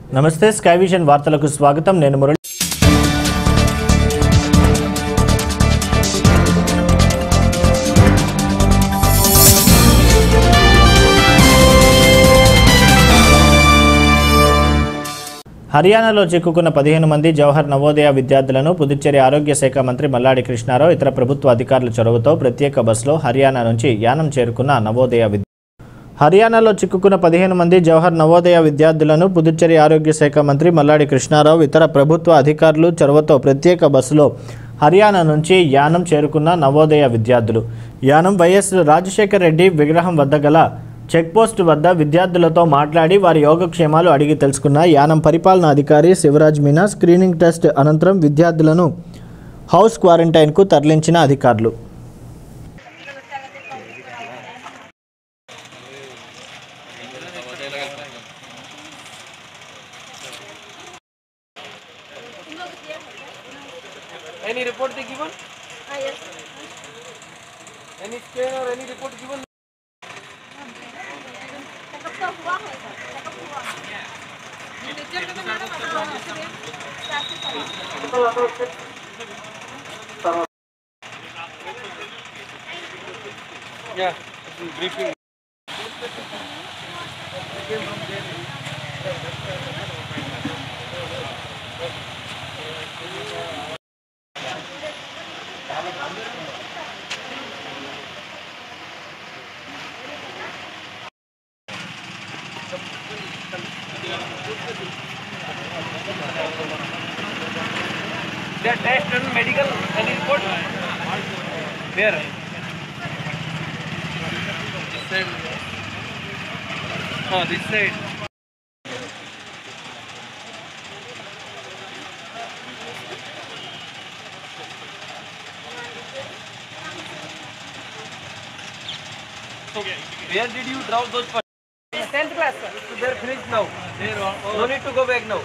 నమస్తే sky vision వార్తలకు స్వాగతం నేను మురళి హర్యానాలో చిక్కుకున్న పదిహేను మంది జవహర్ నవోదయ విద్యార్థులను పుదుచ్చేరి ఆరోగ్య శాఖ మంత్రి మల్లాడి కృష్ణారావు ఇతర ప్రభుత్వ అధికారుల చొరవతో ప్రత్యేక బస్సులో హర్యానా నుంచి యానం చేరుకున్న నవోదయ విద్య హర్యానాలో చిక్కుకున్న పదిహేను మంది జవహర్ నవోదయ విద్యార్థులను పుదుచ్చేరి ఆరోగ్య శాఖ మంత్రి మల్లాడి కృష్ణారావు ఇతర ప్రభుత్వ అధికారులు చొరవతో ప్రత్యేక బస్సులో హర్యానా నుంచి యానం చేరుకున్న నవోదయ విద్యార్థులు యానం వైఎస్ రాజశేఖర్ రెడ్డి విగ్రహం వద్ద గల చెక్పోస్ట్ వద్ద విద్యార్థులతో మాట్లాడి వారి యోగక్షేమాలు అడిగి తెలుసుకున్న యానం పరిపాలనా అధికారి శివరాజ్ మీనా స్క్రీనింగ్ టెస్ట్ అనంతరం విద్యార్థులను హౌస్ క్వారంటైన్కు తరలించిన అధికారులు Any report they given? Any scan or any report given? Yeah, briefing. Their test and medical, any report? Where? This side. Oh, this side. So, where did you drop those first? 10th class, sir. So they're finished now. No need to go back now.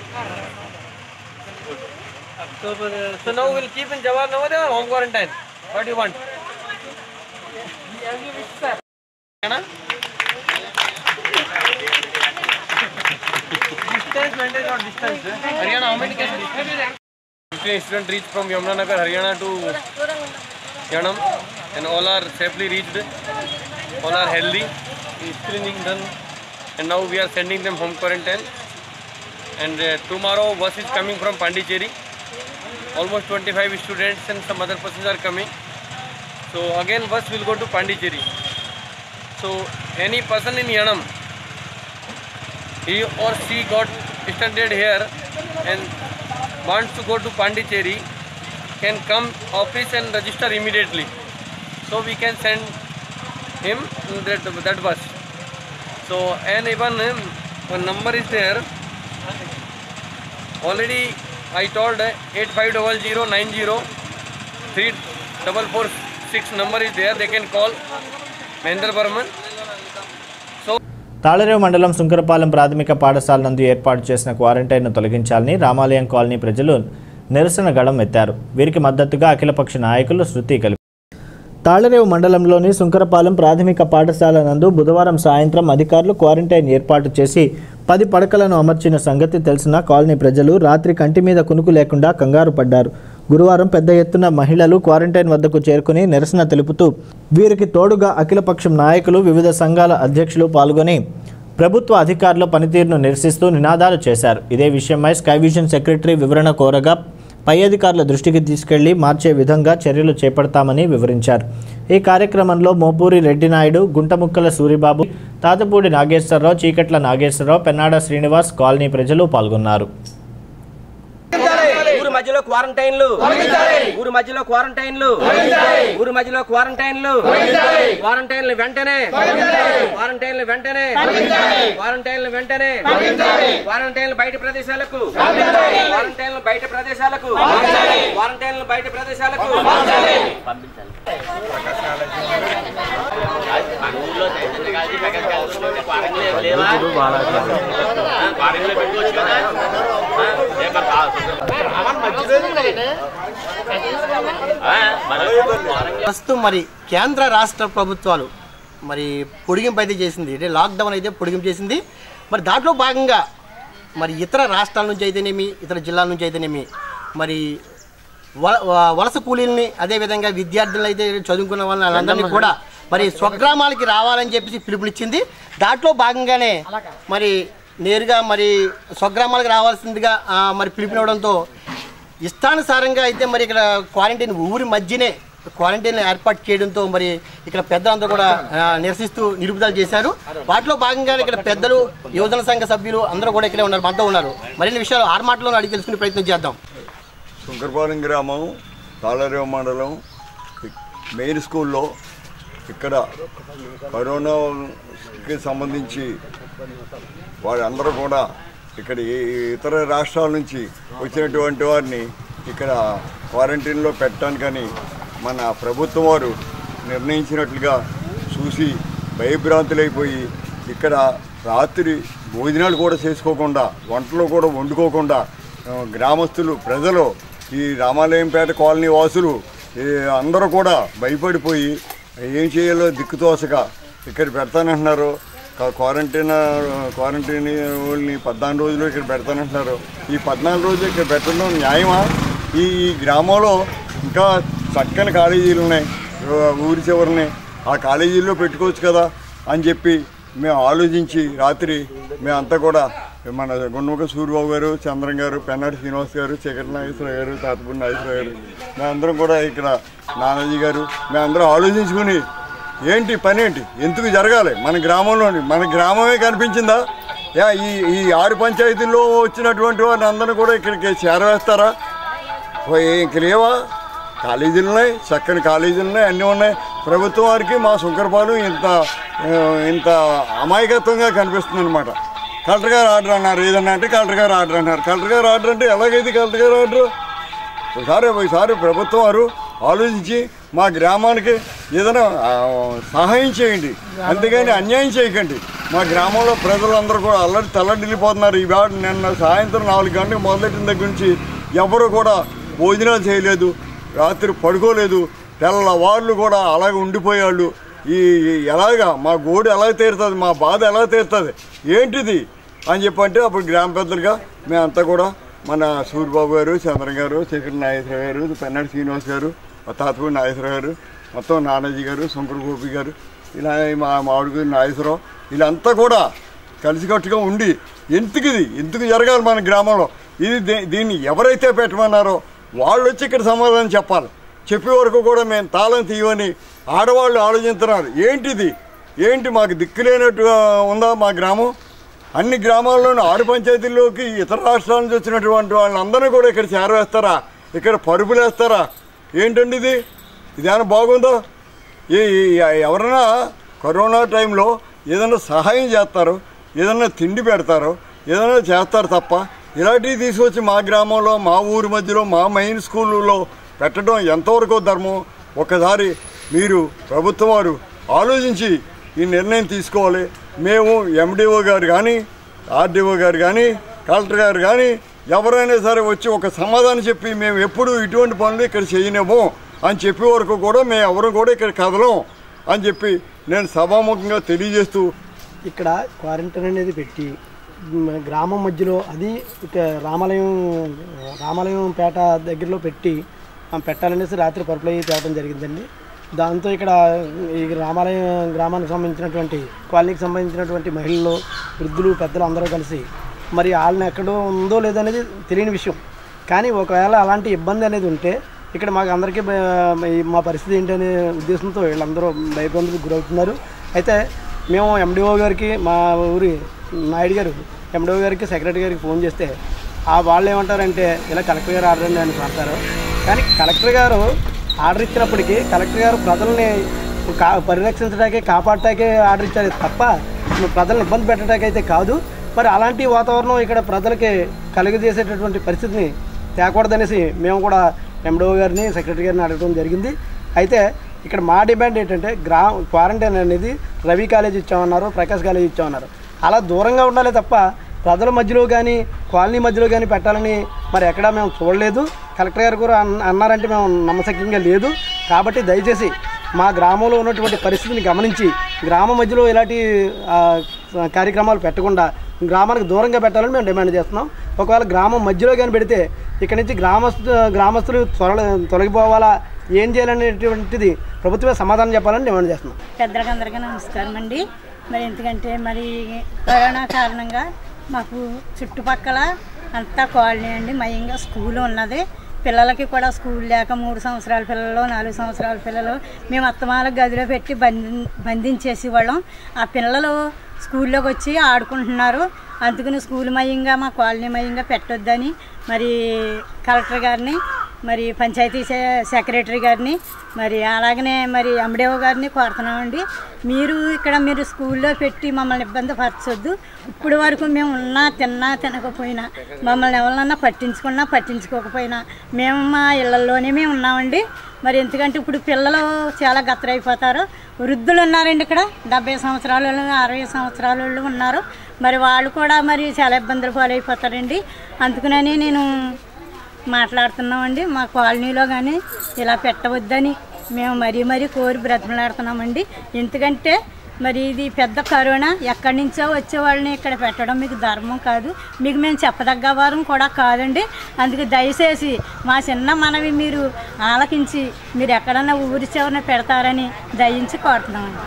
So, uh, so now we'll keep in Jawahar Navodaya or home quarantine? What do you want? As you wish, sir. Anna? distance maintain or distance? eh? Haryana, how many cases? 15 students reached from Yamunanagar, Haryana to Yanam and all are safely reached. All are healthy. The screening done and now we are sending them home quarantine. And uh, tomorrow bus is coming from Pondicherry. Almost 25 students and some other persons are coming. So again bus will go to Pondicherry. So any person in Yanam, he or she got stranded here and wants to go to Pondicherry can come office and register immediately. So we can send him in that, that bus. So and even um, one number is there. Already I told uh, 8500903446 number is there. They can call Mahendra Burman. Tallarevu మండలం సుంకరపాలెం ప్రాథమిక పాఠశాల నందు ఏర్పాటు చేసిన క్వారంటైన్ను తొలగించాలని రామాలయం colony ప్రజలు నిరసన గళం ఎత్తారు వీరికి మద్దతుగా అఖిలపక్ష నాయకులు శృతి కలిపారు తాళరేవు మండలంలోని సుంకరపాలెం ప్రాథమిక పాఠశాల నందు బుధవారం సాయంత్రం అధికారులు క్వారంటైన్ ఏర్పాటు చేసి పది పడకలను అమర్చిన సంగతి తెలిసిన కాలనీ ప్రజలు రాత్రి కంటి మీద కునుకు లేకుండా కంగారు పడ్డారు గురువారం పెద్ద ఎత్తున మహిళలు క్వారంటైన్ వద్దకు చేరుకుని నిరసన తెలుపుతూ వీరికి తోడుగా అఖిలపక్షం నాయకులు వివిధ సంఘాల అధ్యక్షులు పాల్గొని ప్రభుత్వ అధికారుల పనితీరును నిరసిస్తూ నినాదాలు చేశారు ఇదే విషయమై స్కై విజన్ సెక్రటరీ వివరణ కోరగా పై అధికారుల దృష్టికి తీసుకెళ్లి మార్చే విధంగా చర్యలు చేపడతామని వివరించారు ఈ కార్యక్రమంలో మోపూరి రెడ్డి నాయుడు గుంటముక్కల సూరిబాబు తాతపూడి నాగేశ్వరరావు చీకట్ల నాగేశ్వరరావు పెన్నాడ శ్రీనివాస్ కాలనీ ప్రజలు పాల్గొన్నారు ఊరు మధ్యలో క్వారంటైన్లు ఊరు మధ్యలో క్వారంటైన్లు ఊరు మధ్యలో క్వారంటైన్లు క్వారంటైన్లు వెంటనే క్వారంటైన్లు వెంటనే క్వారంటైన్లు వెంటనే క్వారంటైన్లు బయట ప్రదేశాలకు క్వారంటైన్లు బయట ప్రదేశాలకు క్వారంటైన్లు బయట ప్రదేశాలకు ప్రస్తుతం మరి కేంద్ర రాష్ట్ర ప్రభుత్వాలు మరి పొడిగింపు అయితే చేసింది అంటే లాక్డౌన్ అయితే పొడిగింపు చేసింది మరి దాంట్లో భాగంగా మరి ఇతర రాష్ట్రాల నుంచి అయితేనేమి ఇతర జిల్లాల నుంచి అయితేనేమి మరి వ- వ- వలస కూలీల్ని అదేవిధంగా విద్యార్థులు అయితే చదువుకున్న వాళ్ళని వాళ్ళందరినీ కూడా మరి స్వగ్రామాలకి రావాలని చెప్పేసి పిలుపునిచ్చింది దాంట్లో భాగంగానే మరి నేరుగా మరి స్వగ్రామాలకు రావాల్సిందిగా ఆ, మరి పిలుపునివ్వడంతో ఇష్టానుసారంగా అయితే మరి ఇక్కడ క్వారంటైన్ ఊరి మధ్యనే క్వారంటైన్ ఏర్పాటు చేయడంతో మరి ఇక్కడ పెద్దలందరూ కూడా ఆ, నిరసిస్తూ నిలుపుదల చేశారు వాటిలో భాగంగానే ఇక్కడ పెద్దలు యువజన సంఘ సభ్యులు అందరూ కూడా ఇక్కడే ఉన్నారు మనతో ఉన్నారు మరిన్ని విషయాలు ఆరు మాటల్లో అడిగి తెలుసుకునే ప్రయత్నం చేద్దాం శంకరపాలెం గ్రామం తాళరేవ మండలం మెయిన్ స్కూల్లో ఇక్కడ కరోనాకి సంబంధించి వాళ్ళందరూ కూడా ఇక్కడ ఈ ఇతర రాష్ట్రాల నుంచి వచ్చినటువంటి వారిని ఇక్కడ క్వారంటైన్లో పెట్టడానికని మన ప్రభుత్వం వారు నిర్ణయించినట్లుగా చూసి భయభ్రాంతులైపోయి ఇక్కడ రాత్రి భోజనాలు కూడా చేసుకోకుండా వంటలు కూడా వండుకోకుండా ఆ, గ్రామస్తులు ప్రజలు ఈ రామాలయంపేట కాలనీ వాసులు ఈ అందరూ కూడా భయపడిపోయి ఏం చేయాలో దిక్కుతోసక ఇక్కడ పెడతానంటున్నారు కా- క్వారంటైన్ క్వారంటైన్ వాళ్ళని పద్నాలుగు రోజులు ఇక్కడ పెడతానంటున్నారు ఈ పద్నాలుగు రోజులు ఇక్కడ పెట్టడం న్యాయమా ఈ ఈ గ్రామంలో ఇంకా చక్కని కాలేజీలు ఉన్నాయి ఊ- ఊరి చివరిని ఆ కాలేజీల్లో పెట్టుకోవచ్చు కదా అని చెప్పి మేము ఆలోచించి రాత్రి మేమంతా కూడా మన గుండముఖ సూర్యబాబు గారు చంద్రం గారు పెన్నాడి శ్రీనివాస్ గారు చక్కెర నాగేశ్వరరావు గారు తాతపూడి నాగేశ్వరరావు గారు మేమందరం కూడా ఇక్కడ నానాజీ గారు మేమందరం ఆలోచించుకుని ఏంటి పని ఏంటి ఎందుకు జరగాలి మన గ్రామంలోని మన గ్రామమే కనిపించిందా యా ఈ ఈ ఆరు పంచాయతీల్లో వచ్చినటువంటి వారిని అందరూ కూడా ఇక్కడికి చేరవేస్తారా ఓ ఇంక లేవా కాలేజీలు ఉన్నాయి చక్కని కాలేజీలు ఉన్నాయి అన్నీ ఉన్నాయి ప్రభుత్వం వారికి మా శంకరపాలెం ఇంత ఆ, ఇంత అమాయకత్వంగా కనిపిస్తుంది అనమాట కలెక్టర్ గారు ఆర్డర్ అన్నారు ఏదన్నా అంటే కలెక్టర్ గారు ఆర్డర్ అన్నారు కలెక్టర్ గారు ఆర్డర్ అంటే ఎలాగైతే కలెక్టర్ గారు ఆర్డర్ ఒకసారి ఒకసారి ప్రభుత్వం వారు ఆలోచించి మా గ్రామానికి ఏదైనా ఆ, సహాయం చేయండి అంతేగాని అన్యాయం చేయకండి మా గ్రామంలో ప్రజలందరూ కూడా అల్లరి తల్లడిల్లిపోతున్నారు ఈ వేళ నిన్న సాయంత్రం నాలుగు గంటలకు మొదలెట్టిన దగ్గర నుంచి ఎవరు కూడా భోజనాలు చేయలేదు రాత్రి పడుకోలేదు తెల్లవాళ్ళు కూడా అలాగే ఉండిపోయేవాళ్ళు ఈ ఈ ఎలాగా మా గోడు ఎలా తీరుతుంది మా బాధ ఎలా తీరుతుంది ఏంటిది అని చెప్పంటే అప్పుడు గ్రామ పెద్దలుగా మేమంతా కూడా మన సూర్యబాబు గారు చంద్ర గారు చక్ర నాగేశ్వర గారు పెన్నాడు శ్రీనివాస్ గారు మా తాతపూడి నాగేశ్వర గారు మొత్తం నానాజీ గారు శంకర గోపి గారు ఇలా మా మామిడి నాగేశ్వరరావు వీళ్ళంతా కూడా కలిసికట్టుగా ఉండి ఎందుకు ఇది ఎందుకు జరగాలి మన గ్రామంలో ఇది దీ- దీన్ని ఎవరైతే పెట్టమన్నారో వాళ్ళు వచ్చి ఇక్కడ సమాధానం చెప్పాలి చెప్పే వరకు కూడా మేము తాళం తీయమని ఆడవాళ్ళు ఆలోచిస్తున్నారు ఏంటిది ఏంటి మాకు దిక్కులేనట్టుగా ఉందా మా గ్రామం అన్ని గ్రామాల్లోనూ ఆరు పంచాయతీల్లోకి ఇతర రాష్ట్రాల నుంచి వచ్చినటువంటి వాళ్ళందరినీ కూడా ఇక్కడ చేరవేస్తారా ఇక్కడ పరుపులు వేస్తారా ఏంటండి ఇది ఇదేమైనా బాగుందో ఈ ఈ- ఎవరైనా కరోనా టైంలో ఏదైనా సహాయం చేస్తారో ఏదైనా తిండి పెడతారో ఏదైనా చేస్తారు తప్ప ఇలాంటివి తీసుకొచ్చి మా గ్రామంలో మా ఊరి మధ్యలో మా మెయిన్ స్కూల్లో పెట్టడం ఎంతవరకు ధర్మం ఒకసారి మీరు ప్రభుత్వం వారు ఆలోచించి ఈ నిర్ణయం తీసుకోవాలి మేము ఎండిఓ గారు కానీ ఆర్డీఓ గారు కానీ కలెక్టర్ గారు కానీ ఎవరైనా సరే వచ్చి ఒక సమాధానం చెప్పి మేము ఎప్పుడు ఇటువంటి పనులు ఇక్కడ చేయలేము అని చెప్పే వరకు కూడా మేము ఎవరు కూడా ఇక్కడ కదలం అని చెప్పి నేను సభాముఖంగా తెలియజేస్తూ ఇక్కడ క్వారంటైన్ అనేది పెట్టి మన గ్రామం మధ్యలో అది ఇక రామాలయం రామాలయం పేట దగ్గరలో పెట్టి ఆ, పెట్టాలనేసి రాత్రి పరుపులు అయ్యి తేవడం జరిగిందండి దాంతో ఇక్కడ ఈ రామాలయం గ్రామానికి సంబంధించినటువంటి కాలనీకి సంబంధించినటువంటి మహిళలు వృద్ధులు పెద్దలు అందరూ కలిసి మరి వాళ్ళని ఎక్కడో ఉందో లేదో అనేది తెలియని విషయం కానీ ఒకవేళ అలాంటి ఇబ్బంది అనేది ఉంటే ఇక్కడ మాకు అందరికీ భయ- ఈ మా పరిస్థితి ఏంటనే ఉద్దేశంతో వీళ్ళందరూ భయభ్రాంతులకు గురవుతున్నారు అయితే మేము ఎండిఓ గారికి మా ఊరి నాయుడు గారు ఎండిఓ గారికి సెక్రటరీ గారికి ఫోన్ చేస్తే ఆ వాళ్ళు ఏమంటారంటే ఇలా కలెక్టర్ గారు ఆర్డర్ అని అంటారు కానీ కలెక్టర్ గారు ఆర్డర్ ఇచ్చినప్పటికీ కలెక్టర్ గారు ప్రజల్ని కా పరిరక్షించడానికే కాపాడటానికే ఆర్డర్ ఇచ్చారు తప్ప ప్రజలను ఇబ్బంది పెట్టడానికి అయితే కాదు మరి అలాంటి వాతావరణం ఇక్కడ ప్రజలకి కలుగజేసేటటువంటి పరిస్థితిని తేకూడదనేసి మేము కూడా ఎండిఓ గారిని సెక్రటరీ గారిని అడగడం జరిగింది అయితే ఇక్కడ మా డిమాండ్ ఏంటంటే గ్రా క్వారంటైన్ అనేది రవి కాలేజ్ ఇచ్చామన్నారు ప్రకాష్ కాలేజ్ ఇచ్చామన్నారు అలా దూరంగా ఉండాలి తప్ప ప్రజల మధ్యలో కానీ కాలనీ మధ్యలో కానీ పెట్టాలని మరి ఎక్కడా మేము చూడలేదు కలెక్టర్ గారు కూడా అన్న- అన్నారంటే మేము నమ్మశక్యంగా లేదు కాబట్టి దయచేసి మా గ్రామంలో ఉన్నటువంటి పరిస్థితిని గమనించి గ్రామ మధ్యలో ఇలాంటి ఆ, కార్యక్రమాలు పెట్టకుండా గ్రామానికి దూరంగా పెట్టాలని మేము డిమాండ్ చేస్తున్నాం ఒకవేళ గ్రామం మధ్యలో కానీ పెడితే ఇక్కడ నుంచి గ్రామస్తు గ్రామస్తులు త్వరలో తొలగిపోవాలా ఏం చేయాలనేటువంటిది ప్రభుత్వమే సమాధానం చెప్పాలని డిమాండ్ చేస్తున్నాం పెద్దలకందరికీ నమస్కారం అండి మరి ఎందుకంటే మరి కరోనా కారణంగా మాకు చుట్టుపక్కల అంతా కాలనీ అండి మయంగా స్కూల్ ఉన్నది పిల్లలకి కూడా స్కూల్ లేక మూడు సంవత్సరాల పిల్లలు నాలుగు సంవత్సరాల పిల్లలు మేము అత్తమాల గదిలో పెట్టి బంధి బంధించేసి వాళ్ళం ఆ పిల్లలు స్కూల్లోకి వచ్చి ఆడుకుంటున్నారు అందుకని స్కూల్ మయంగా మా కాలనీ మయంగా పెట్టొద్దని మరి కలెక్టర్ గారిని మరి పంచాయతీ సె- సెక్రటరీ గారిని మరి అలాగనే మరి ఎంబడేఓ గారిని కోరుతున్నామండి మీరు ఇక్కడ మీరు స్కూల్లో పెట్టి మమ్మల్ని ఇబ్బంది పరచొద్దు ఇప్పుడు వరకు మేము ఉన్నా తిన్నా తినకపోయినా మమ్మల్ని ఎవరన్నా పట్టించుకున్నా పట్టించుకోకపోయినా మేము మా ఇళ్లలోనే మేము ఉన్నామండి మరి ఎందుకంటే ఇప్పుడు పిల్లలు చాలా గత్తరైపోతారు వృద్ధులు ఉన్నారండి ఇక్కడ డెబ్బై సంవత్సరాల వాళ్ళు, అరవై సంవత్సరాల వాళ్ళు ఉన్నారు మరి వాళ్ళు కూడా మరి చాలా ఇబ్బందులు పాలైపోతారండి అందుకనని నేను మాట్లాడుతున్నామండి మా కాలనీలో కానీ ఇలా పెట్టవద్దని మేము మరీ మరీ కోరి బ్రతిమలాడుతున్నామండి ఎందుకంటే మరి ఇది పెద్ద కరోనా ఎక్కడి నుంచో వచ్చే వాళ్ళని ఇక్కడ పెట్టడం మీకు ధర్మం కాదు మీకు మేము చెప్పదగ్గ వారం కూడా కాదండి అందుకే దయచేసి మా చిన్న మనవి మీరు ఆలకించి మీరు ఎక్కడన్నా ఊరి చివరన పెడతారని దయించి కోరుతున్నామండి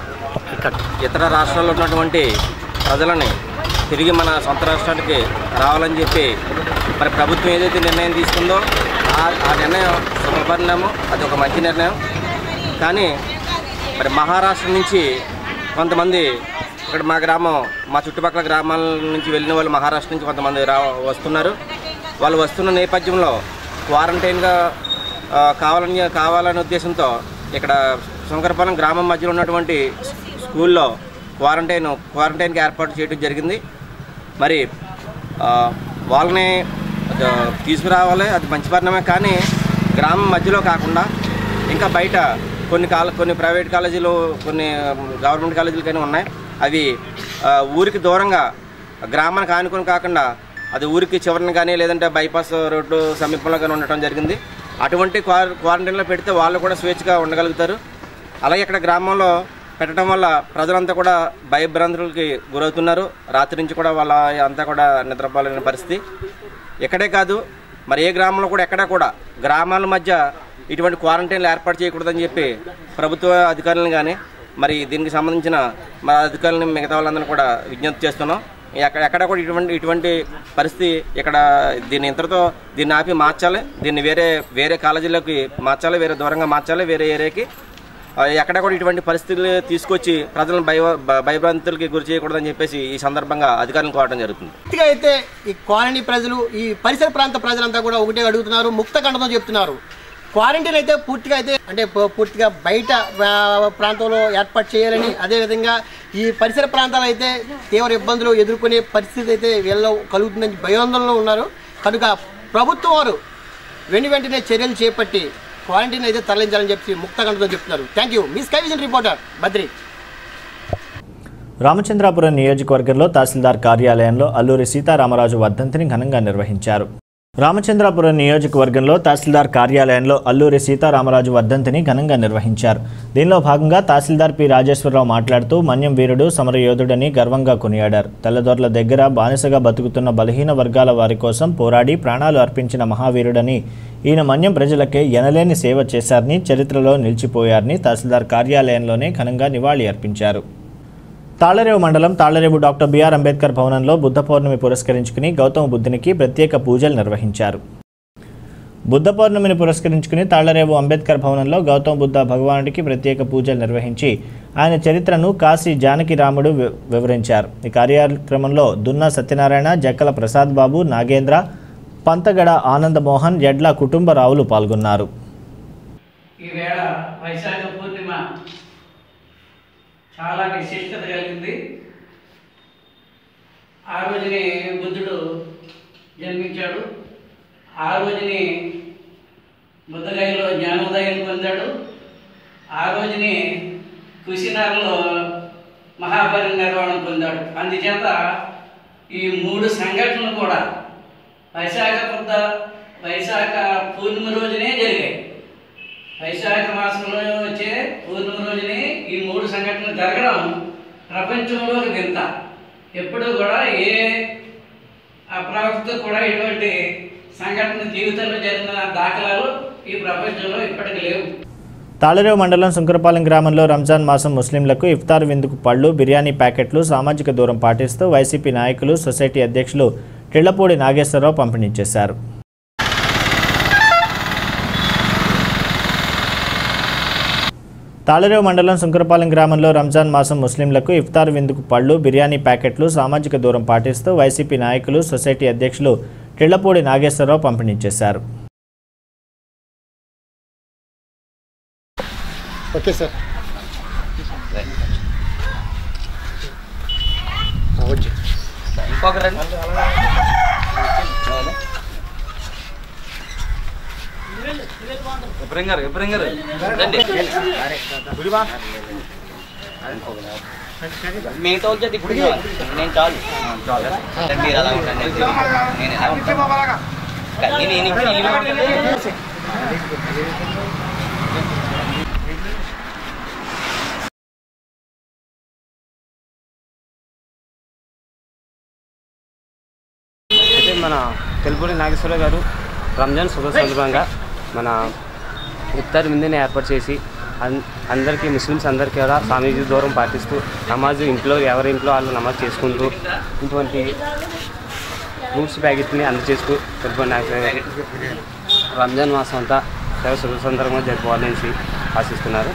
ఇతర రాష్ట్రాల్లో ఉన్నటువంటి ప్రజలని తిరిగి మన సొంత రాష్ట్రానికి రావాలని చెప్పి మరి ప్రభుత్వం ఏదైతే నిర్ణయం తీసుకుందో ఆ ఆ నిర్ణయం శుభపరిణామం అది ఒక మంచి నిర్ణయం కానీ మరి మహారాష్ట్ర నుంచి కొంతమంది ఇక్కడ మా గ్రామం మా చుట్టుపక్కల గ్రామాల నుంచి వెళ్ళిన వాళ్ళు మహారాష్ట్ర నుంచి కొంతమంది రా వస్తున్నారు వాళ్ళు వస్తున్న నేపథ్యంలో క్వారంటైన్గా ఆ, కావాలని కావాలనే ఉద్దేశంతో ఇక్కడ శంకరపాలెం గ్రామం మధ్యలో ఉన్నటువంటి స్కూల్లో క్వారంటైన్ క్వారంటైన్కి ఏర్పాటు చేయడం జరిగింది మరి ఆ, వాళ్ళని ఆ, తీసుకురావాలి అది మంచి పరిణామే కానీ గ్రామం మధ్యలో కాకుండా ఇంకా బయట కొన్ని కాల కొన్ని ప్రైవేట్ కాలేజీలు కొన్ని గవర్నమెంట్ కాలేజీలు కానీ ఉన్నాయి అవి ఆ, ఊరికి దూరంగా గ్రామానికి ఆనుకొని కాకుండా అది ఊరికి చివరిని కానీ లేదంటే బైపాస్ రోడ్డు సమీపంలో కానీ ఉండటం జరిగింది అటువంటి క్వార క్వారంటైన్లో పెడితే వాళ్ళు కూడా స్వేచ్ఛగా ఉండగలుగుతారు అలాగే ఇక్కడ గ్రామంలో పెట్టడం వల్ల ప్రజలంతా కూడా భయభ్రాంతులకి గురవుతున్నారు రాత్రి నుంచి కూడా వాళ్ళ అంతా కూడా నిద్రపోలేని పరిస్థితి ఇక్కడే కాదు మరి ఏ గ్రామంలో కూడా ఎక్కడా కూడా గ్రామాల మధ్య ఇటువంటి క్వారంటైన్లు ఏర్పాటు చేయకూడదని చెప్పి ప్రభుత్వ అధికారులను కానీ మరి దీనికి సంబంధించిన మా అధికారులను మిగతా వాళ్ళందరినీ కూడా విజ్ఞప్తి చేస్తున్నాం ఎక్కడ ఎక్కడ కూడా ఇటువంటి ఇటువంటి పరిస్థితి ఇక్కడ దీన్ని ఇంతటితో దీన్ని ఆపి మార్చాలి దీన్ని వేరే వేరే కాలేజీలోకి మార్చాలి వేరే దూరంగా మార్చాలి వేరే ఏరియాకి ఆ, ఎక్కడ కూడా ఇటువంటి పరిస్థితులు తీసుకొచ్చి ప్రజలను భయ భ- భయభ్రాంతులకి గురి చేయకూడదని చెప్పేసి ఈ సందర్భంగా అధికారులను కోరడం జరుగుతుంది పూర్తిగా అయితే ఈ కాలనీ ప్రజలు ఈ పరిసర ప్రాంత ప్రజలంతా కూడా ఒకటే అడుగుతున్నారు ముక్త కంఠతో చెప్తున్నారు క్వారంటైన్ అయితే పూర్తిగా అయితే అంటే పూ- పూర్తిగా బయట ఆ, ప్రాంతంలో ఏర్పాటు చేయాలని అదేవిధంగా ఈ పరిసర ప్రాంతాలు అయితే తీవ్ర ఇబ్బందులు ఎదుర్కొనే పరిస్థితి అయితే వీళ్ళలో కలుగుతుందని భయాందోళనలో ఉన్నారు కనుక ప్రభుత్వం వారు వెను వెంటనే చర్యలు చేపట్టి క్వారంటైన్ అయితే తరలించాలని చెప్పి ముక్త కంఠతో చెప్తున్నారు థ్యాంక్ యూ మీ Sky Vision reporter Badri Ramachandrapuram నియోజకవర్గంలో తహసీల్దార్ కార్యాలయంలో అల్లూరి సీతారామరాజు వర్ధంతిని ఘనంగా నిర్వహించారు రామచంద్రాపురం నియోజకవర్గంలో తహసీల్దార్ కార్యాలయంలో అల్లూరి సీతారామరాజు వర్ధంతిని ఘనంగా నిర్వహించారు దీనిలో భాగంగా తహసీల్దార్ పి రాజేశ్వరరావు మాట్లాడుతూ మన్యం వీరుడు సమరయోధుడని గర్వంగా కొనియాడారు తెల్లదొరల దగ్గర బానిసగా బతుకుతున్న బలహీన వర్గాల వారి కోసం పోరాడి ప్రాణాలు అర్పించిన మహావీరుడని ఈయన మన్యం ప్రజలకే ఎనలేని సేవ చేశారని చరిత్రలో నిలిచిపోయారని తహసీల్దార్ కార్యాలయంలోనే ఘనంగా నివాళి అర్పించారు తాళరేవు మండలం తాళరేవు డాక్టర్ బిఆర్ అంబేద్కర్ భవనంలో బుద్ధ పౌర్ణమి పురస్కరించుకుని గౌతమ బుద్ధునికి ప్రత్యేక పూజలు నిర్వహించారు బుద్ధ పౌర్ణమిని పురస్కరించుకుని తాళ్లరేవు అంబేద్కర్ భవనంలో గౌతమ బుద్ధ భగవానుడికి ప్రత్యేక పూజలు నిర్వహించి ఆయన చరిత్రను కాశీ జానకి రాముడు వి- వివరించారు ఈ కార్యక్రమంలో దున్నా సత్యనారాయణ జక్కల ప్రసాద్ బాబు నాగేంద్ర పంతగడ ఆనందమోహన్ ఎడ్ల కుటుంబరావులు పాల్గొన్నారు ఈవేళ వైశాఖ పూర్ణిమ చాలా విశిష్టత కలిగింది ఆ రోజునే బుద్ధుడు జన్మించాడు ఆ రోజుని బుద్ధగయలో జ్ఞానోదయం పొందాడు ఆ రోజుని కుశినారులో మహాపరినిర్వాణం పొందాడు అందుచేత ఈ మూడు సంఘటనలు కూడా వైశాఖ బుద్ధ వైశాఖ పూర్ణిమ రోజునే జరిగాయి వైశాఖ మాసంలో వచ్చే పూర్ణిమ రోజునే ఈ మూడు సంఘటనలు జరగడం ప్రపంచంలో ఒక వింత ఎప్పుడూ కూడా ఏ అప్రవక్త కూడా ఇటువంటి సంఘటన జీవితంలో జరిగిన దాఖలాలు ఈ ప్రపంచంలో ఇప్పటికి లేవు తాళరేవు మండలం సుంకరపాలెం గ్రామంలో రంజాన్ మాసం ముస్లింలకు ఇఫ్తార్ విందుకు పళ్ళు బిర్యానీ ప్యాకెట్లు సామాజిక దూరం పాటిస్తూ వైసీపీ నాయకులు సొసైటీ అధ్యక్షులు టిళ్లపూడి నాగేశ్వరరావు పంపిణీ చేశారు తాళరేవు మండలం సుంకరపాలెం గ్రామంలో రంజాన్ మాసం ముస్లింలకు ఇఫ్తార్ విందుకు పళ్ళు బిర్యానీ ప్యాకెట్లు సామాజిక దూరం పాటిస్తూ వైసీపీ నాయకులు సొసైటీ అధ్యక్షులు టిళ్లపూడి నాగేశ్వరరావు పంపిణీ చేశారు ఓకే సార్ వచ్చి ఎప్పుడంగారు ఎప్పుడంగారు రండి మిగతా వాళ్ళ చేతి ఇప్పుడు చాలు. నేను చాలు మీరు అలా ఉండండి నేను ఎలా ఉంటాను కానీ నేను ఇప్పుడు ఇల్లు కట్టుకుంటే అయితే మన తెలుపూరి నాగేశ్వరరావు గారు రంజాన్ శుభ సందర్భంగా మన ఇఫ్తార్ విందుని ఏర్పాటు చేసి అన్- అందరికీ ముస్లిమ్స్ అందరికీ కూడా స్వామీజీ దూరం పాటిస్తూ నమాజ్ ఇంట్లో ఎవరి ఇంట్లో వాళ్ళు నమాజ్ చేసుకుంటూ ఇటువంటి ఫ్రూట్స్ ప్యాకెట్ని అందజేస్తూ తెలుపూరి నాగేశ్వరరావు గారు రంజాన్ మాసం అంతా చాలా శుభ సందర్భంగా జరుపుకోవాలని ఆశిస్తున్నారు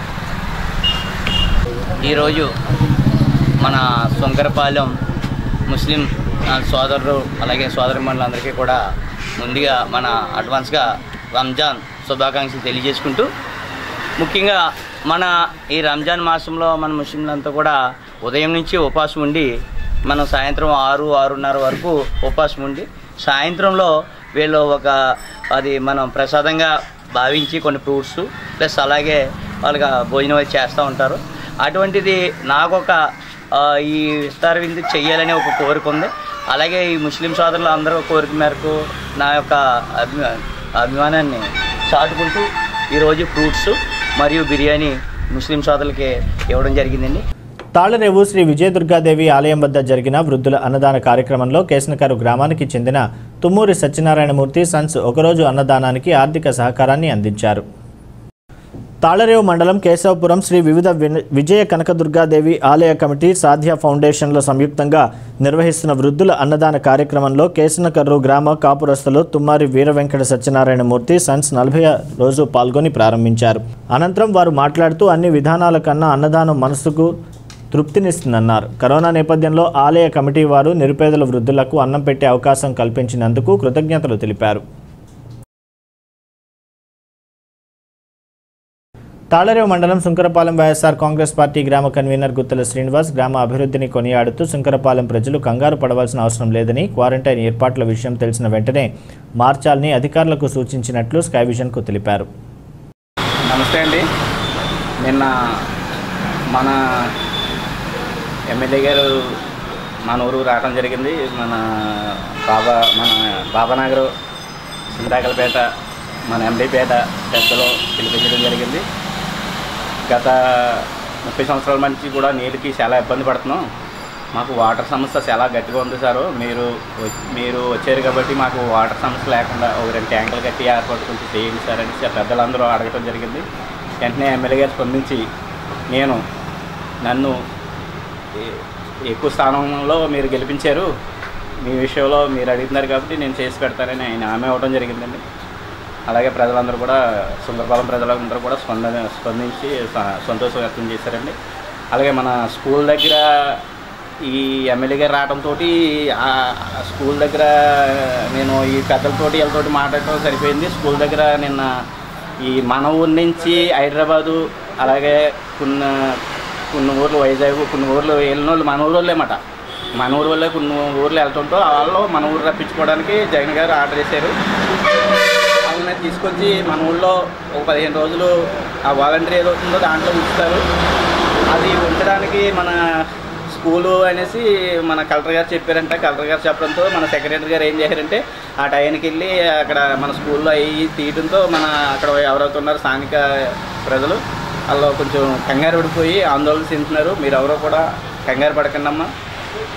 ఈరోజు మన శంకరపాలెం ముస్లిం ఆ, సోదరులు అలాగే సోదరిమణులందరికీ కూడా ముందుగా మన అడ్వాన్స్గా రంజాన్ శుభాకాంక్షలు తెలియజేసుకుంటూ ముఖ్యంగా మన ఈ రంజాన్ మాసంలో మన ముస్లింలంతా కూడా ఉదయం నుంచి ఉపవాసం ఉండి మనం సాయంత్రం ఆరు ఆరున్నర వరకు ఉపవాసం ఉండి సాయంత్రంలో వీళ్ళు ఒక అది మనం ప్రసాదంగా భావించి కొన్ని ఫ్రూట్స్ ప్లస్ అలాగే వాళ్ళకి భోజనం అది చేస్తూ ఉంటారు అటువంటిది నాకు ఒక ఆ, ఈ విస్తార విందు చెయ్యాలనే ఒక కోరిక ఉంది అలాగే ఈ ముస్లిం సోదరులు అందరూ కోరిక మేరకు నా యొక్క అభిమా అభిమానాన్ని చాటుకుంటూ ఈరోజు ఫ్రూట్స్ మరియు బిర్యానీ ముస్లిం సోదరులకి ఇవ్వడం జరిగిందండి తాళరేవు శ్రీ విజయదుర్గాదేవి ఆలయం వద్ద జరిగిన వృద్ధుల అన్నదాన కార్యక్రమంలో కేసనకారు గ్రామానికి చెందిన తుమ్మూరి సత్యనారాయణమూర్తి సన్స్ ఒకరోజు అన్నదానానికి ఆర్థిక సహకారాన్ని అందించారు తాళరేవు మండలం కేశవపురం శ్రీ వివిధ విన- విజయ కనకదుర్గాదేవి ఆలయ కమిటీ సాధ్య ఫౌండేషన్లో సంయుక్తంగా నిర్వహిస్తున్న వృద్ధుల అన్నదాన కార్యక్రమంలో కేసనకర్రు గ్రామ కాపురస్తులు తుమ్మారి వీర వెంకట సత్యనారాయణమూర్తి సన్స్ నలభై రోజు పాల్గొని ప్రారంభించారు అనంతరం వారు మాట్లాడుతూ అన్ని విధానాల కన్నా అన్నదానం మనసుకు తృప్తినిస్తుందన్నారు కరోనా నేపథ్యంలో ఆలయ కమిటీ వారు నిరుపేదల వృద్ధులకు అన్నం పెట్టే అవకాశం కల్పించినందుకు కృతజ్ఞతలు తెలిపారు తాళరేవు మండలం సుంకరపాలెం వైఎస్ఆర్ కాంగ్రెస్ పార్టీ గ్రామ కన్వీనర్ గుత్తల శ్రీనివాస్ గ్రామ అభివృద్ధిని కొనియాడుతూ సుంకరపాలెం ప్రజలు కంగారు పడవలసిన అవసరం లేదని క్వారంటైన్ ఏర్పాట్ల విషయం తెలిసిన వెంటనే మార్చాలని అధికారులకు సూచించినట్లు స్కై విజన్కు తెలిపారు నమస్తే అండి నిన్న మన ఎమ్మెల్యే గారు మన ఊరు రావడం జరిగింది మన బాబా మన బాబానగర్ సింతాకలపేట మన ఎండీపేట పెద్దలో పిలిపించడం జరిగింది గత ముప్పై సంవత్సరాల నుంచి కూడా నీటికి చాలా ఇబ్బంది పడుతున్నాం మాకు వాటర్ సమస్య చాలా గట్టిగా ఉంది సారు మీరు వ- మీరు వచ్చారు కాబట్టి మాకు వాటర్ సమస్య లేకుండా ఒక రెండు ట్యాంకులు కట్టి ఏర్పాటు కొంచెం చేయండి సార్ అని సార్ పెద్దలందరూ అడగటం జరిగింది వెంటనే ఎమ్మెల్యే గారు స్పందించి నేను నన్ను ఎ- ఎక్కువ స్థానంలో మీరు గెలిపించారు మీ విషయంలో మీరు అడుగుతున్నారు కాబట్టి నేను చేసి పెడతానని ఆయన హామీ ఇవ్వడం జరిగిందండి అలాగే ప్రజలందరూ కూడా సుందరపాలెం ప్రజలందరూ కూడా స్పందన స్పందించి స- సంతోషం వ్యక్తం చేశారండి అలాగే మన స్కూల్ దగ్గర ఈ ఎమ్మెల్యే గారు రావడంతో ఆ స్కూల్ దగ్గర నేను ఈ పెద్దలతోటి వీళ్ళతోటి మాట్లాడటం సరిపోయింది స్కూల్ దగ్గర నిన్న ఈ మన ఊరు నుంచి హైదరాబాదు అలాగే కొన్ని కొన్ని ఊర్లు వైజాగ్ కొన్ని ఊర్లు వెళ్ళిన వాళ్ళు మన ఊరు వాళ్ళేమాట మన ఊరు వాళ్ళే కొన్ని ఊర్లు వెళ్తుంటో వాళ్ళు మన ఊరు రప్పించుకోవడానికి జగన్ గారు ఆర్డర్ చేశారు వాళ్ళని తీసుకొచ్చి మన ఊళ్ళో ఒక పదిహేను రోజులు ఆ వాలంటీర్ ఏదవుతుందో దాంట్లో ఉంచుతారు అది ఉంచడానికి మన స్కూలు అనేసి మన కలెక్టర్ గారు చెప్పారంటే కలెక్టర్ గారు చెప్పడంతో మన సెక్రటరీ గారు ఏం చేశారంటే ఆ టైంకి వెళ్ళి అక్కడ మన స్కూల్లో అవి తీయడంతో మన అక్కడ ఎవరైతే ఉన్నారో స్థానిక ప్రజలు వాళ్ళు కొంచెం కంగారు పడిపోయి ఆందోళన చెందుతున్నారు మీరు ఎవరో కూడా కంగారు పడకండి అమ్మా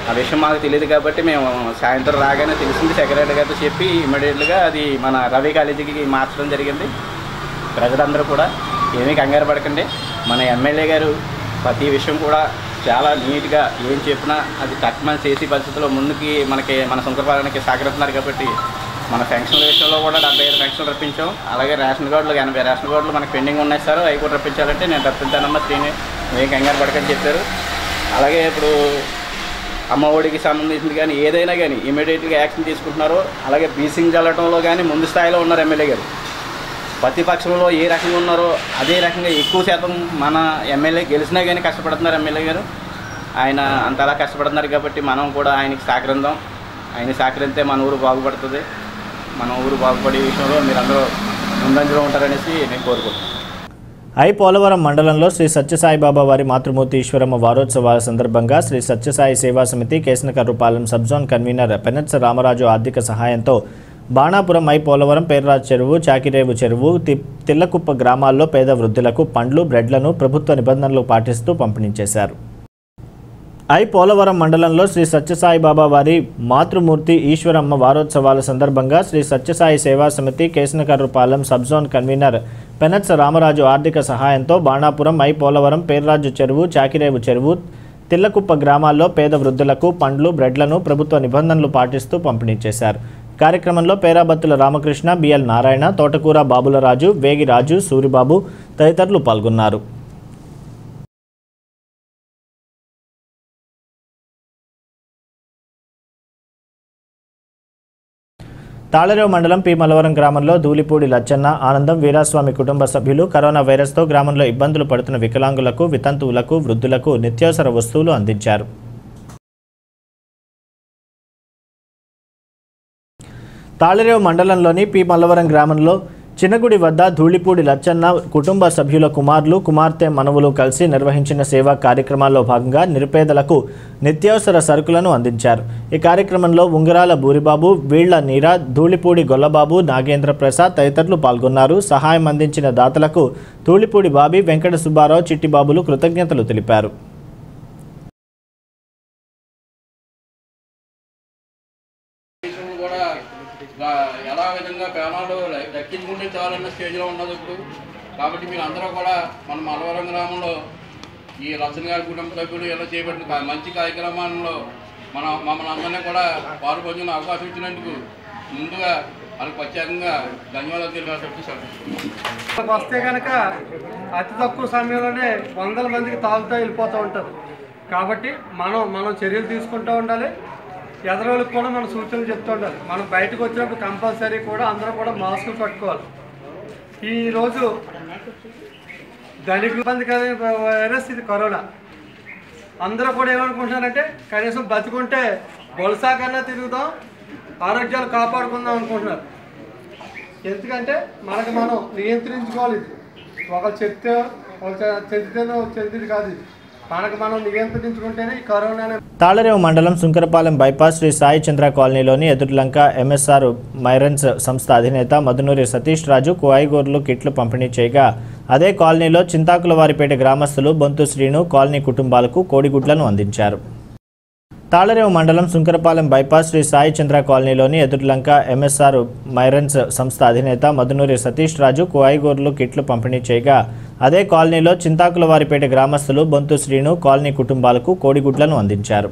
ఆ విషయం మాకు తెలియదు కాబట్టి మేము సాయంత్రం రాగానే తెలిసింది సెక్రటరీ గారితో చెప్పి ఇమీడియట్గా అది మన రవి కాలేజీకి మార్చడం జరిగింది ప్రజలందరూ కూడా ఏమీ కంగారు పడకండి మన ఎమ్మెల్యే గారు ప్రతి విషయం కూడా చాలా నీట్గా ఏం చెప్పినా అది తక్కువ చేసే పరిస్థితుల్లో ముందుకి మనకి మన శంకరపాలనకి సహకరిస్తున్నారు కాబట్టి మన పెన్షన్ల విషయంలో కూడా డెబ్బై ఐదు పెన్షన్లు రప్పించాం అలాగే రేషన్ కార్డులు ఎనభై రేషన్ కార్డులు మనకి పెండింగ్ ఉన్నాయి సార్ అవి కూడా రప్పించాలంటే నేను రప్పించానమ్మా శ్రీని ఏం కంగారు పడకని చెప్పారు అలాగే ఇప్పుడు అమ్మ ఒడికి సంబంధించింది కానీ ఏదైనా కానీ ఇమీడియట్గా యాక్షన్ తీసుకుంటున్నారు అలాగే బీసింగ్ చల్లటంలో కానీ ముందు స్థాయిలో ఉన్నారు ఎమ్మెల్యే గారు ప్రతిపక్షంలో ఏ రకంగా ఉన్నారో అదే రకంగా ఎక్కువ శాతం మన ఎమ్మెల్యే గెలిచినా కానీ కష్టపడుతున్నారు ఎమ్మెల్యే గారు ఆయన అంతలా కష్టపడుతున్నారు కాబట్టి మనం కూడా ఆయనకి సహకరిందాం ఆయన సహకరిస్తే మన ఊరు బాగుపడుతుంది మన ఊరు బాగుపడే విషయంలో మీరందరూ ముందంజలో ఉంటారనేసి నేను కోరుకుంటున్నాను ఐ పోలవరం మండలంలో శ్రీ సత్యసాయిబాబా వారి మాతృమూర్తి ఈశ్వరమ్మ వారోత్సవాల సందర్భంగా శ్రీ సత్యసాయి సేవా సమితి కేసనకర్రుపాలెం సబ్జోన్ కన్వీనర్ పెనత్స రామరాజు ఆర్థిక సహాయంతో బాణాపురం ఐ పోలవరం పేర్రాజ్ చెరువు చాకిరేవు చెరువు తి- తిల్లకుప్ప గ్రామాల్లో పేద వృద్ధులకు పండ్లు బ్రెడ్లను ప్రభుత్వ నిబంధనలు పాటిస్తూ పంపిణీ చేశారు ఐ పోలవరం మండలంలో శ్రీ సత్యసాయి బాబా వారి మాతృమూర్తి ఈశ్వరమ్మ వారోత్సవాల సందర్భంగా శ్రీ సత్యసాయి సేవా సమితి కేసనకర్రుపాలెం సబ్జోన్ కన్వీనర్ పెనత్స రామరాజు ఆర్థిక సహాయంతో బాణాపురం ఐ పోలవరం పేర్రాజు చెరువు చాకిరేవు చెరువు తిల్లకుప్ప గ్రామాల్లో పేద వృద్ధులకు పండ్లు బ్రెడ్లను ప్రభుత్వ నిబంధనలు పాటిస్తూ పంపిణీ చేశారు కార్యక్రమంలో పేరాబత్తుల రామకృష్ణ బిఎల్ నారాయణ తోటకూర బాబులరాజు వేగిరాజు సూరిబాబు తదితరులు పాల్గొన్నారు తాళరేవు మండలం పి మలవరం గ్రామంలో ధూళిపూడి లచ్చన్న ఆనందం వీరాస్వామి కుటుంబ సభ్యులు కరోనా వైరస్తో గ్రామంలో ఇబ్బందులు పడుతున్న వికలాంగులకు వితంతువులకు వృద్ధులకు నిత్యావసర వస్తువులు అందించారు తాళరేవు మండలంలోని పి మల్లవరం గ్రామంలో చిన్నగుడి వద్ద ధూళిపూడి లచ్చన్న కుటుంబ సభ్యుల కుమారులు కుమార్తె మనవులు కలిసి నిర్వహించిన సేవా కార్యక్రమాల్లో భాగంగా నిరుపేదలకు నిత్యావసర సరుకులను అందించారు ఈ కార్యక్రమంలో ఉంగరాల బూరిబాబు వీళ్ల నీర ధూళిపూడి గొల్లబాబు నాగేంద్ర ప్రసాద్ తదితరులు పాల్గొన్నారు సహాయం అందించిన దాతలకు ధూళిపూడి బాబి వెంకట సుబ్బారావు చిట్టిబాబులు కృతజ్ఞతలు తెలిపారు దేశంలో కూడా గా- ఎలా విధంగా ప్రాణాలు ర- రక్షించుకుంటే చాలన్న స్టేజ్లో ఉన్నది ఇప్పుడు కాబట్టి మీరు అందరూ కూడా మన మలవరం గ్రామంలో ఈ రచన గారి కుటుంబ సభ్యులు ఇలా చేపట్టిన కా- మంచి కార్యక్రమాల్లో మన మమ్మల్ని అందరినీ కూడా పాల్పంచుకునే అవకాశం ఇచ్చినందుకు ముందుగా వాళ్ళకి ప్రత్యేకంగా ధన్యవాదాలు తెలియజేస్తాను ఇక్కడికి వస్తే కనుక అతి తక్కువ సమయంలోనే వందల మందికి తాగుతూ వెళ్ళిపోతూ ఉంటారు కాబట్టి మనం మనం చర్యలు తీసుకుంటూ ఉండాలి ఎదరోళ్ళకి కూడా మనం సూచనలు చెప్తూ ఉండాలి మనం బయటకు వచ్చినప్పుడు కంపల్సరీ కూడా అందరూ కూడా మాస్కులు కట్టుకోవాలి ఈరోజు ధనిక ఇబ్బందికరమైన వైరస్ ఇది కరోనా అందరూ కూడా ఏమనుకుంటున్నారంటే కనీసం బతికుంటే బొలసా కన్నా తిరుగుదాం ఆరోగ్యాలు కాపాడుకుందాం అనుకుంటున్నారు ఎందుకంటే మనకి మనం నియంత్రించుకోవాలి ఇది ఒక చెప్తే ఒక చెందితేనో చెందిది కాదు ఇది మనకు మనం నియంత్రించుకుంటేనే ఈ కరోనా అనే తాళరేవు మండలం సుంకరపాలెం బైపాస్ శ్రీ సాయి చంద్ర కాలనీలోని ఎదురులంక ఎంఎస్ఆర్ మైరన్స్ సంస్థ అధినేత మధునూరి సతీష్ రాజు కువాయిగూరులు కిట్లు పంపిణీ చేయగా అదే కాలనీలో చింతాకులవారిపేట గ్రామస్తులు బొంతు శ్రీను కాలనీ కుటుంబాలకు కోడిగుడ్లను అందించారు తాళరేవు మండలం సుంకరపాలెం బైపాస్ శ్రీ సాయి చంద్ర కాలనీలోని ఎదురులంక ఎంఎస్ఆర్ మైరన్స్ సంస్థ అధినేత మధునూరి సతీష్ రాజు కువాయిగూరులు కిట్లు పంపిణీ చేయగా అదే కాలనీలో చింతాకులవారిపేట గ్రామస్తులు బొంతు శ్రీను కాలనీ కుటుంబాలకు కోడిగుడ్లను అందించారు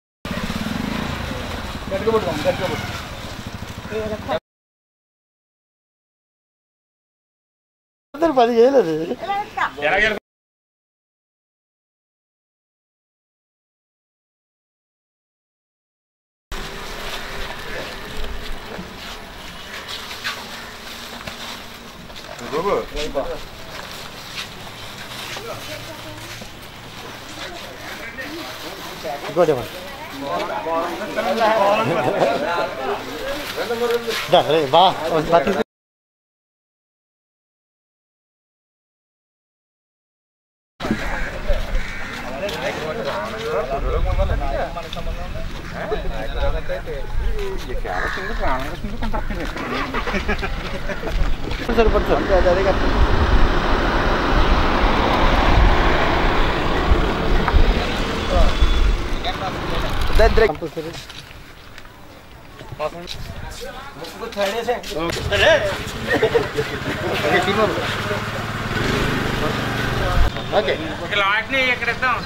పది చేయలేదు ఇంకోటి ఇవ్వండి. దా, రే, బా పత్తి సరిపడుతుంది అదే అదే కదా. ఓకే వాటిని ఇక్కడ ఇద్దాం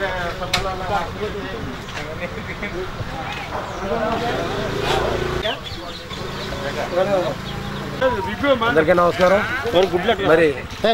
అందరికీ నమస్కారం మరి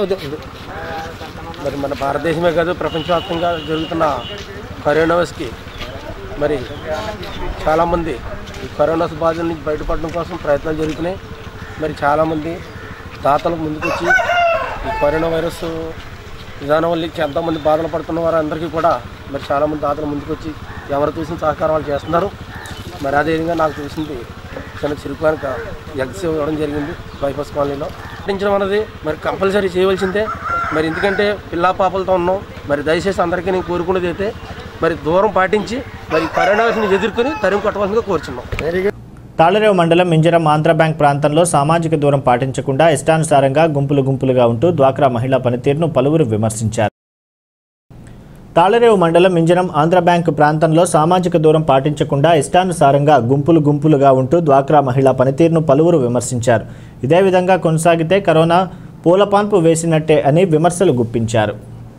మరి మన భారతదేశమే కాదు ప్రపంచవ్యాప్తంగా జరుగుతున్న కరోనా వైరస్కి మరి చాలామంది ఈ కరోనా బాధ నుంచి బయటపడడం కోసం ప్రయత్నాలు జరుగుతున్నాయి మరి చాలామంది దాతలు ముందుకొచ్చి ఈ కరోనా వైరస్ విధానం వల్ల ఎంతోమంది బాధలు పడుతున్న వారందరికీ కూడా మరి చాలామంది దాతలు ముందుకొచ్చి ఎవరు చూసిన సహకారం వాళ్ళు చేస్తున్నారు మరి అదేవిధంగా నాకు తెలిసింది చిన్న చిరుకానిక ఎగ్స్ ఇవ్వడం జరిగింది బైపాస్ కాలనీలో పాటించడం అనేది మరి కంపల్సరీ చేయవలసిందే మరి ఎందుకంటే పిల్లా పాపలతో ఉన్నాం మరి దయచేసి అందరికీ నేను కోరుకునేది అయితే మరి దూరం పాటించి మరి కరోనాని ఎదుర్కొని తరిమి కొట్టవలసిందిగా కోరుచున్నాం తాళరేవు మండలం మింజరం ఆంధ్ర బ్యాంక్ ప్రాంతంలో సామాజిక దూరం పాటించకుండా ఇష్టానుసారంగా గుంపులు గుంపులుగా ఉంటూ డ్వాక్రా మహిళా పనితీరును పలువురు విమర్శించారు తాళరేవు మండలం మింజరం ఆంధ్ర బ్యాంక్ ప్రాంతంలో సామాజిక దూరం పాటించకుండా ఇష్టానుసారంగా గుంపులు గుంపులుగా ఉంటూ డ్వాక్రా మహిళా పనితీరును పలువురు విమర్శించారు ఇదే విధంగా కొనసాగితే కరోనా పూలపాన్పు వేసినట్టే అని విమర్శలు గుప్పించారు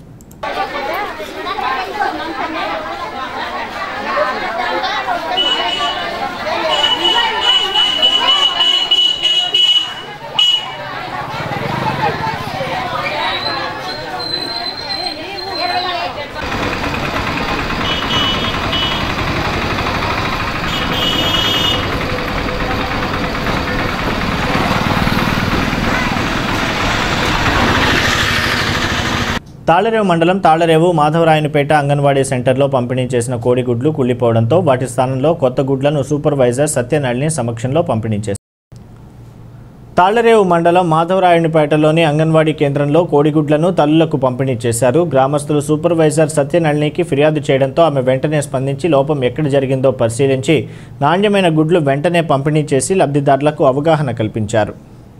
తాళరేవు మండలం తాళరేవు మాధవరాయనిపేట అంగన్వాడీ సెంటర్లో పంపిణీ చేసిన కోడిగుడ్లు కుళ్ళిపోవడంతో వాటి స్థానంలో కొత్త గుడ్లను సూపర్వైజర్ సత్యనారాయణ సమక్షంలో పంపిణీ చేశారు తాళ్లరేవు మండలం మాధవరాయునిపేటలోని అంగన్వాడీ కేంద్రంలో కోడిగుడ్లను తల్లులకు పంపిణీ చేశారు గ్రామస్తులు సూపర్వైజర్ సత్యనళినికి ఫిర్యాదు చేయడంతో ఆమె వెంటనే స్పందించి లోపం ఎక్కడ జరిగిందో పరిశీలించి నాణ్యమైన గుడ్లు వెంటనే పంపిణీ చేసి లబ్ధిదారులకు అవగాహన కల్పించారు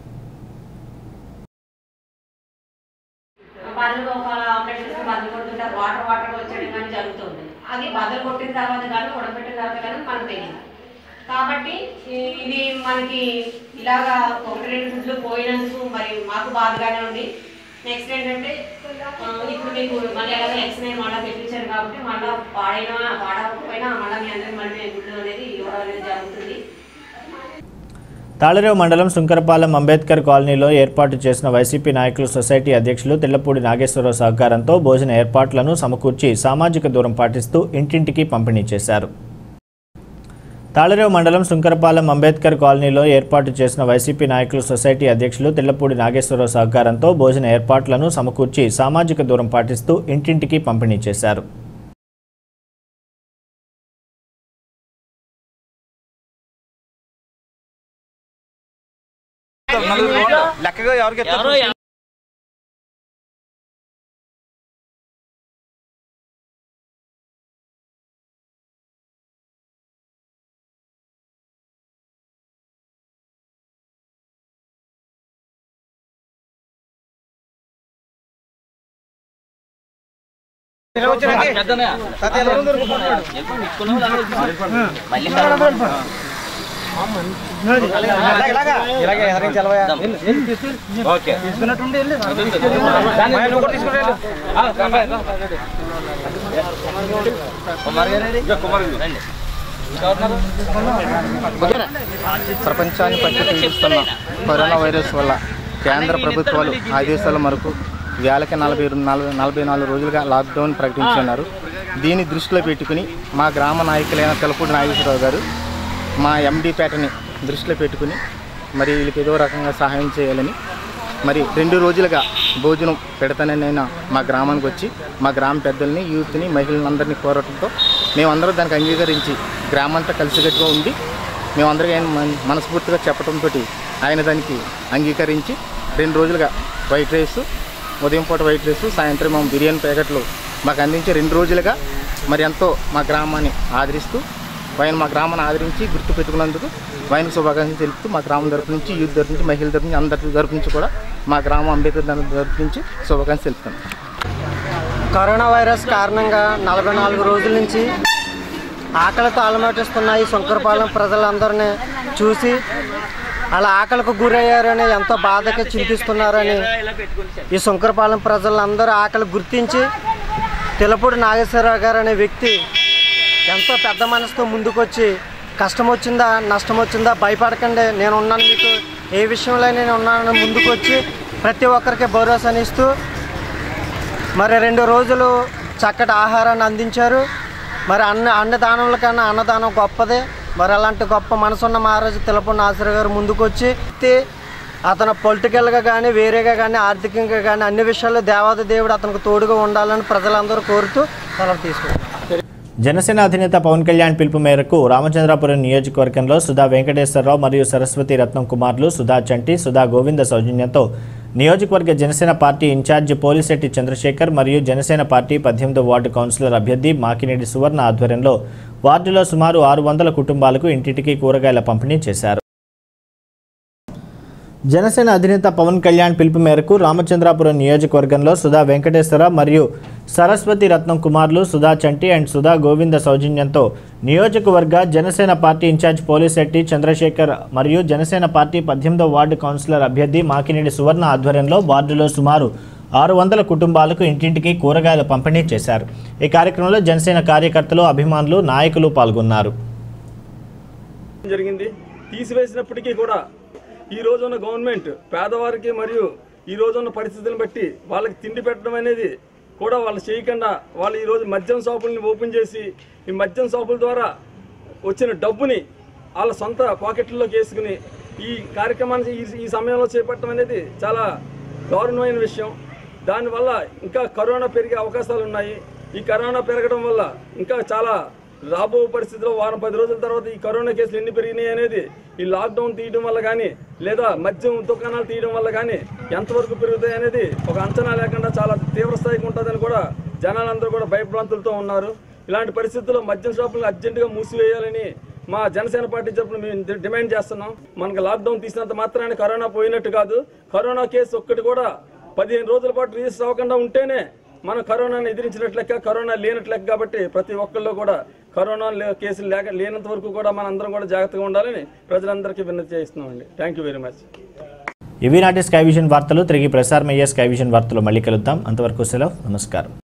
బదులు ఒక ఆమ్లెట్ వేసి బదులు కొడుతుంటారు వాటర్ వాటర్ వచ్చేయడం కానీ జరుగుతుంది అది బదులు కొట్టిన తర్వాత కానీ ఉడకబెట్టిన తర్వాత కానీ మనకు తెలియదు కాబట్టి ఈ- ఇది మనకి ఇలాగా ఒకటి రెండు గుడ్లు పోయినందుకు మరి మాకు బాధగానే ఉంది నెక్స్ట్ ఏంటంటే ఆ, ఇప్పుడు మీకు మళ్ళీ ఎలాగో ఎక్స్రే మళ్ళీ తెప్పించారు కాబట్టి మళ్ళీ పాడైనా పాడకపోయినా మళ్ళీ మీ అందరికి మళ్ళీ మేము గుడ్లు అనేది ఇవ్వడం అనేది జరుగుతుంది తాళరేవు మండలం సుంకరపాలెం అంబేద్కర్ కాలనీలో ఏర్పాటు చేసిన వైసీపీ నాయకులు సొసైటీ అధ్యక్షులు తెల్లపూడి నాగేశ్వరరావు సహకారంతో భోజన ఏర్పాట్లను సమకూర్చి సామాజిక దూరం పాటిస్తూ ఇంటింటికి పంపిణీ చేశారు తాళరేవు మండలం సుంకరపాలెం అంబేద్కర్ కాలనీలో ఏర్పాటు చేసిన వైసీపీ నాయకులు సొసైటీ అధ్యక్షులు తెల్లపూడి నాగేశ్వరరావు సహకారంతో భోజన ఏర్పాట్లను సమకూర్చి సామాజిక దూరం పాటిస్తూ ఇంటింటికి పంపిణీ చేశారు లెక్కగా ఎవరికి ఓకే తీసుకున్నట్టుండి నువ్వు కూడా తీసుకుంటే వెళ్ళు. కుమార్ గారు కుమార్ గారు ప్రపంచాన్ని పట్టి పీడిస్తున్న కరోనా వైరస్ వల్ల కేంద్ర ప్రభుత్వాలు ఆదేశాల మేరకు వేలకి నలభై నలభై నలభై నాలుగు రోజులుగా లాక్డౌన్ ప్రకటించున్నారు దీన్ని దృష్టిలో పెట్టుకుని మా గ్రామ నాయకులైన తెలపూడి నాగేశ్వరరావు గారు మా ఎండి పేటని దృష్టిలో పెట్టుకుని మరి వీళ్ళకి ఏదో రకంగా సహాయం చేయాలని మరి రెండు రోజులుగా భోజనం పెడతానని నేను మా గ్రామానికి వచ్చి మా గ్రామ పెద్దల్ని యూత్ని మహిళలందరినీ కోరటంతో మేమందరం దానికి అంగీకరించి గ్రామంతా కలిసికట్టుగా ఉండి మేమందరికీ ఆయన మన- మనస్ఫూర్తిగా చెప్పడంతో ఆయన దానికి అంగీకరించి రెండు రోజులుగా వైట్ రైస్ ఉదయం పూట వైట్ రైస్ సాయంత్రం మేము బిర్యానీ ప్యాకెట్లు మాకు అందించి రెండు రోజులుగా మరి ఎంతో మా గ్రామాన్ని ఆదరిస్తూ ఆయన మా గ్రామాన్ని ఆదరించి గుర్తు పెట్టుకున్నందుకు ఆయన శుభాకాంక్షలు తెలుపుతూ మా గ్రామం తరపు నుంచి యూత్ తరపు నుంచి మహిళల తరపు నుంచి అందరి తరపు నుంచి కూడా మా గ్రామం అంబేద్కర్ తరపు నుంచి శుభాకాంక్షలు తెలుపుతాను కరోనా వైరస్ కారణంగా నలభై నాలుగు రోజుల నుంచి ఆకలితో అలమటిస్తున్న ఈ శంకరపాలెం ప్రజలందరినీ చూసి అలా ఆకలికి గురయ్యారని ఎంతో బాధగా చింతిస్తున్నారని ఈ శంకరపాలెం ప్రజలందరూ ఆకలి గుర్తించి తెలపూడి నాగేశ్వరరావు గారు అనే వ్యక్తి ఎంతో పెద్ద మనసుతో ముందుకొచ్చి కష్టం వచ్చిందా నష్టం వచ్చిందా భయపడకండి నేను ఉన్నాను మీకు ఏ విషయంలో నేను ఉన్నాను ముందుకొచ్చి ప్రతి ఒక్కరికి భరోసానిస్తూ మరి రెండు రోజులు చక్కటి ఆహారాన్ని అందించారు మరి అన్న అన్నదానంల కన్నా అన్నదానం గొప్పదే మరి అలాంటి గొప్ప మనసున్న మహారాజు తిలపన్న ఆశ్రయ గారు ముందుకొచ్చి అతను పొలిటికల్గా కానీ వేరేగా కానీ ఆర్థికంగా కానీ అన్ని విషయాల్లో దేవాది దేవుడు అతనికి తోడుగా ఉండాలని ప్రజలందరూ కోరుతూ సెలవు తీసుకుంటారు జనసేన అధినేత పవన్ కళ్యాణ్ పిలుపు మేరకు రామచంద్రాపురం నియోజకవర్గంలో సుధా వెంకటేశ్వరరావు మరియు సరస్వతి రత్నం కుమార్లు సుధా చంటి సుధా గోవింద సౌజన్యంతో నియోజకవర్గ జనసేన పార్టీ ఇన్ఛార్జి పోలిశెట్టి చంద్రశేఖర్ మరియు జనసేన పార్టీ పద్దెనిమిదో వార్డు కౌన్సిలర్ అభ్యర్థి మాకినేడి సువర్ణ ఆధ్వర్యంలో వార్డులో సుమారు ఆరు వందల కుటుంబాలకు ఇంటింటికి కూరగాయల పంపిణీ చేశారు జనసేన అధినేత పవన్ కళ్యాణ్ పిలుపు మేరకు రామచంద్రాపురం నియోజకవర్గంలో సుధా వెంకటేశ్వర మరియు సరస్వతి రత్నం కుమార్లు సుధా చంటి అండ్ సుధా గోవింద సౌజన్యంతో నియోజకవర్గ జనసేన పార్టీ ఇన్ఛార్జ్ పోలిశెట్టి చంద్రశేఖర్ మరియు జనసేన పార్టీ పద్దెనిమిదో వార్డు కౌన్సిలర్ అభ్యర్థి మాకినేడి సువర్ణ ఆధ్వర్యంలో వార్డులో సుమారు ఆరు వందల కుటుంబాలకు ఇంటింటికి కూరగాయలు పంపిణీ చేశారు ఈ కార్యక్రమంలో జనసేన కార్యకర్తలు అభిమానులు నాయకులు పాల్గొన్నారు జరిగింది తీసివేసినప్పటికీ కూడా ఈ రోజు ఉన్న గవర్నమెంట్ పేదవారికి మరియు ఈ రోజు ఉన్న పరిస్థితులను బట్టి వాళ్ళకి తిండి పెట్టడం అనేది కూడా వాళ్ళు చేయకుండా వాళ్ళు ఈ రోజు మద్యం షాపుల్ని ఓపెన్ చేసి ఈ మద్యం షాపుల ద్వారా వచ్చిన డబ్బుని వాళ్ళ సొంత పాకెట్లలోకి వేసుకుని ఈ కార్యక్రమాన్ని ఈ ఈ సమయంలో చేపట్టడం అనేది చాలా దారుణమైన విషయం దానివల్ల ఇంకా కరోనా పెరిగే అవకాశాలు ఉన్నాయి ఈ కరోనా పెరగడం వల్ల ఇంకా చాలా రాబో పరిస్థితిలో వారం పది రోజుల తర్వాత ఈ కరోనా కేసులు ఎన్ని పెరిగినాయి అనేది ఈ లాక్డౌన్ తీయడం వల్ల కానీ లేదా మద్యం దుకాణాలు తీయడం వల్ల కానీ ఎంతవరకు పెరుగుతాయి అనేది ఒక అంచనా లేకుండా చాలా తీవ్ర స్థాయికి ఉంటుందని కూడా జనాలందరూ కూడా భయభ్రాంతులతో ఉన్నారు ఇలాంటి పరిస్థితుల్లో మద్యం షాపులను అర్జెంటుగా మూసివేయాలని మా జనసేన పార్టీ తరఫున మేము డి- డిమాండ్ చేస్తున్నాం మనకు లాక్డౌన్ తీసినంత మాత్రాన్ని కరోనా పోయినట్టు కాదు కరోనా కేసు ఒక్కటి కూడా పదిహేను రోజుల పాటు రిజిస్టర్ అవ్వకుండా ఉంటేనే మనం కరోనాను ఎదిరించినట్లు లెక్క కరోనా లేనట్లు లెక్క కాబట్టి ప్రతి ఒక్కళ్ళు కూడా కరోనా లే- కేసులు లేక లేనంత వరకు కూడా మన అందరం కూడా జాగ్రత్తగా ఉండాలని ప్రజలందరికీ విన్నతి చేస్తున్నామండి థ్యాంక్ యూ వెరీ మచ్ ఇవి నాటి స్కై విజన్ వార్తలు తిరిగి ప్రసారమయ్యే స్కై విజన్ వార్తలు మళ్ళీ కలుద్దాం అంతవరకు సెలవు నమస్కారం